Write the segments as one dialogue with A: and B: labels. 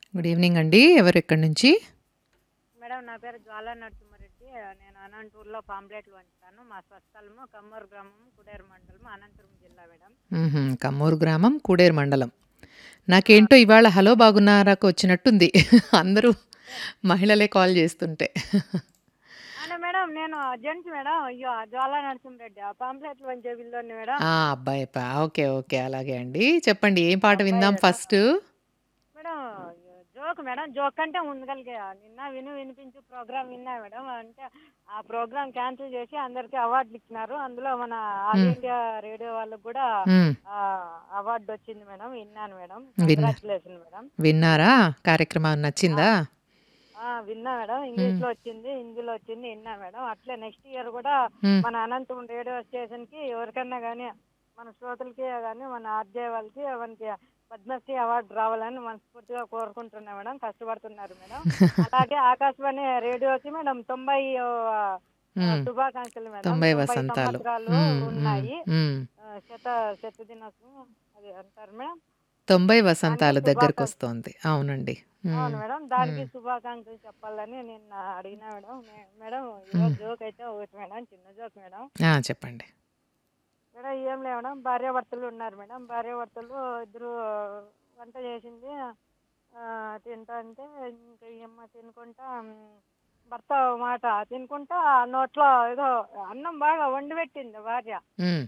A: Good evening అండి. ఎవరు ఎక్కడి నుంచి?
B: మేడం నా పేరు జ్వాలా నరసింహారెడ్డి. నేను అనంతపూర్‌లో పాంప్లెట్లు పంచుతాను. మా స్వస్థలము కమ్మూరు గ్రామం, కుడేరు మండలం, అనంతపురం జిల్లా మేడం.
A: హుహు. కమ్మూరు గ్రామం, కూడేరు మండలం. నాకేంటో ఇవాళ హలో బాగున్నారాకు వచ్చినట్టుంది. అందరూ మహిళలే కాల్ చేస్తుంటే.
B: అంటే మేడం నేను జెంట్స్ మేడం. అయ్యో! జ్వాలా నరసింహారెడ్డి. ఆ పాంప్లెట్లు పంచే పిల్లోడిని మేడం.
A: ఆ! అబ్బాయి పా ఓకే. ఓకే. అలాగే అండి. చెప్పండి ఏం పాట
B: అబ్బాయి
A: విందాం
B: madam.
A: First?
B: Madam joke madam. Joke కంటే ముందుగలిగే నిన్న విను వినిపించు ప్రోగ్రామ్ విన్నా మేడం. అంటే ఆ ప్రోగ్రామ్ క్యాన్సిల్ చేసి అందరికి అవార్డులు ఇచ్చినారు. అందులో మన ఆల్
A: హ్మ్.
B: ఇండియా రేడియో వాళ్ళకి కూడా
A: హ్మ్.
B: ఆహ్, అవార్డు వచ్చింది మేడం. విన్నాను మేడం.
A: విన్నా.
B: Congratulation madam.
A: విన్నారా? కార్యక్రమం
B: ఆ!
A: నచ్చిందా?
B: ఆ! విన్నా మేడం.
A: హ్మ్.
B: ఇంగ్లీష్‌లో వచ్చింది, హిందీలో వచ్చింది విన్నా మేడం. అట్లే నెక్స్ట్ ఇయర్ కూడా
A: హ్మ్.
B: మన అనంతపురం రేడియో స్టేషన్‌కి ఎవరికన్నా గాని మన శ్రోతలకి గాని మన ఆర్‌జే వాళ్ళకి మనకి పద్మశ్రీ అవార్డు రావాలని మనస్ఫూర్తిగా కోరుకుంటున్నా మేడం. కష్టపడుతున్నారు మేడం. అలాగే ఆకాశవాణి రేడియోకి మేడం 90 ఆహ్,
A: హ్మ్.
B: శుభాకాంక్షలు మేడం.
A: 90
B: 90
A: వసంతాలు.
B: సంవత్సరాలు
A: హ్మ్. హ్మ్.
B: ఉన్నాయి.
A: హ్మ్.
B: ఆహ్, శత శత దినోత్సవం అది అంటారు మేడం.
A: 90
B: దానికి
A: వసంతాలు
B: శుభాకాంక్షలు.
A: దగ్గరకొస్తోంది. అవునండి.
B: అవును
A: హ్మ్.
B: మేడం. దానికి
A: హ్మ్.
B: శుభాకాంక్షలు చెప్పాలని నిన్న అడిగినా మేడం. మే మేడం
A: హ్మ్.
B: ఈరోజు జోక్ అయితే ఒకటి మేడం. చిన్న జోక్ మేడం.
A: ఆ! చెప్పండి.
B: మేడం ఏం లేదు మేడం. భార్యాభర్తలు ఉన్నారు మేడం. భార్యాభర్తలు ఇద్దరు వంట చేసింది. ఆహ్, తింటాంటే ఇంక ఈయమ్మ తినుకుంటా హ్మ్, భర్త ఓ మాట తినుకుంటా నోట్లో ఏదో అన్నం బాగా వండి పెట్టింది భార్య.
A: హ్మ్.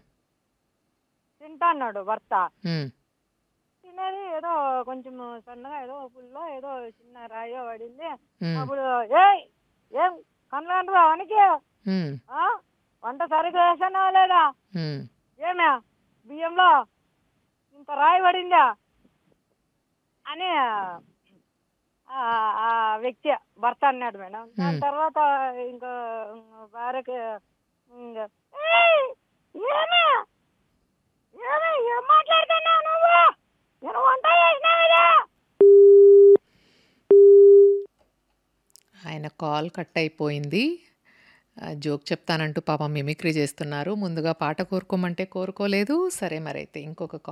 B: తింటాన్నాడు భర్త.
A: హ్మ్.
B: తినేది ఏదో కొంచెం సన్నగా ఏదో పుల్లో ఏదో చిన్న రాయో పడింది.
A: హ్మ్.
B: అప్పుడు "ఏయ్! ఏం కళ్ళంటవా వానికి?
A: హ్మ్.
B: ఆ! వంట సరిగ్గా చేసానా లేదా?
A: హ్మ్.
B: ఏమే బియ్యంలో ఇంత రాయి పడిందా?" అని ఆహ్, ఆ వ్యక్తి భర్త అన్నాడు మేడం. దాని
A: హ్మ్.
B: తర్వాత ఇంకో భార్యకి ఇంగ "ఏయ్! ఏమే? ఏమే ఏం మాట్లాడుతున్నావు నువ్వు? నేను వంట చేసినా కదా!"
A: ఆయన కాల్ కట్ అయిపోయింది. ఆహ్, జోక్ చెప్తానంటూ పాపం మిమిక్రీ చేస్తున్నారు. ముందుగా పాట కోరుకోమంటే కోరుకోలేదు. సరే మరైతే ఇంకొక కాల్